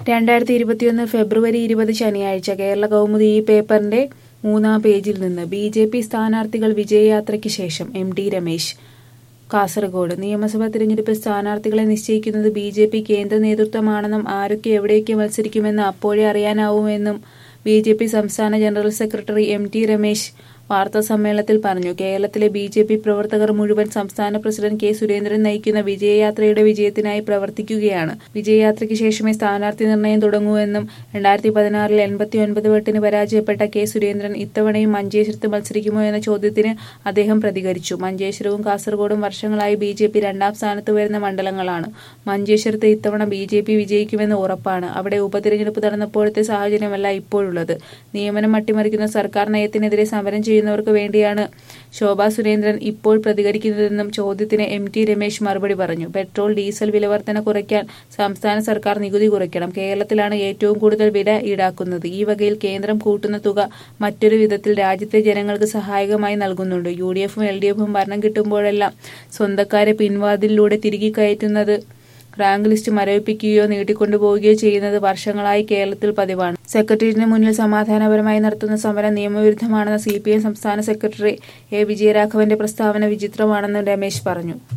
രണ്ടായിരത്തി ഇരുപത്തിയൊന്ന് ഫെബ്രുവരി ഇരുപത് ശനിയാഴ്ച കേരള കൗമുദി ഈ പേപ്പറിന്റെ മൂന്നാം പേജിൽ നിന്ന് ബി ജെ പി സ്ഥാനാർത്ഥികൾ വിജയയാത്രയ്ക്ക് ശേഷം എം ടി രമേശ് കാസർഗോഡ് നിയമസഭാ തിരഞ്ഞെടുപ്പിൽ സ്ഥാനാർത്ഥികളെ നിശ്ചയിക്കുന്നത് ബി ജെ പി കേന്ദ്ര നേതൃത്വമാണെന്നും ആരൊക്കെ എവിടെയൊക്കെ മത്സരിക്കുമെന്ന് അപ്പോഴേ അറിയാനാവുമെന്നും ബി ജെ പി സംസ്ഥാന general secretary M T Ramesh വാർത്താ സമ്മേളനത്തിൽ പറഞ്ഞു കേരളത്തിലെ ബി ജെ പി പ്രവർത്തകർ മുഴുവൻ സംസ്ഥാന പ്രസിഡന്റ് കെ സുരേന്ദ്രൻ നയിക്കുന്ന വിജയയാത്രയുടെ വിജയത്തിനായി പ്രവർത്തിക്കുകയാണ് വിജയയാത്രയ്ക്ക് ശേഷമേ സ്ഥാനാർത്ഥി നിർണയം തുടങ്ങൂവെന്നും രണ്ടായിരത്തി പതിനാറിൽ എൺപത്തി ഒൻപത് വോട്ടിന് പരാജയപ്പെട്ട കെ സുരേന്ദ്രൻ ഇത്തവണയും മഞ്ചേശ്വരത്ത് മത്സരിക്കുമോ എന്ന ചോദ്യത്തിന് അദ്ദേഹം പ്രതികരിച്ചു മഞ്ചേശ്വരവും കാസർഗോഡും വർഷങ്ങളായി ബി ജെ പി രണ്ടാം സ്ഥാനത്ത് വരുന്ന മണ്ഡലങ്ങളാണ് മഞ്ചേശ്വരത്ത് ഇത്തവണ ബി ജെ പി വിജയിക്കുമെന്ന് ഉറപ്പാണ് അവിടെ ഉപതിരഞ്ഞെടുപ്പ് നടന്നപ്പോഴത്തെ സാഹചര്യമല്ല ഇപ്പോഴുള്ളത് നിയമനം അട്ടിമറിക്കുന്ന സർക്കാർ നയത്തിനെതിരെ സമരം ചെയ്യുന്നവർക്ക് വേണ്ടിയാണ് ശോഭാ സുരേന്ദ്രൻ ഇപ്പോൾ പ്രതികരിക്കുന്നതെന്നും ചോദ്യത്തിന് എം ടി രമേശ് മറുപടി പറഞ്ഞു പെട്രോൾ ഡീസൽ വിലവർധന കുറയ്ക്കാൻ സംസ്ഥാന സർക്കാർ നികുതി കുറയ്ക്കണം കേരളത്തിലാണ് ഏറ്റവും കൂടുതൽ വില ഈടാക്കുന്നത് ഈ വകയിൽ കേന്ദ്രം കൂട്ടുന്ന തുക മറ്റൊരു വിധത്തിൽ രാജ്യത്തെ ജനങ്ങൾക്ക് സഹായകമായി നൽകുന്നുണ്ട് യു ഡി എഫും എൽ ഡി എഫും ഭരണം കിട്ടുമ്പോഴെല്ലാം സ്വന്തക്കാരെ പിൻവാതിലൂടെ തിരികെ കയറ്റുന്നത് റാങ്ക് ലിസ്റ്റ് മരവിപ്പിക്കുകയോ നീട്ടിക്കൊണ്ടുപോവുകയോ ചെയ്യുന്നത് വർഷങ്ങളായി കേരളത്തിൽ പതിവാണ് സെക്രട്ടേറിയറ്റിന് മുന്നിൽ സമാധാനപരമായി നടത്തുന്ന സമരം നിയമവിരുദ്ധമാണെന്ന സി സംസ്ഥാന സെക്രട്ടറി എ വിജയരാഘവന്റെ പ്രസ്താവന വിചിത്രമാണെന്ന് രമേശ് പറഞ്ഞു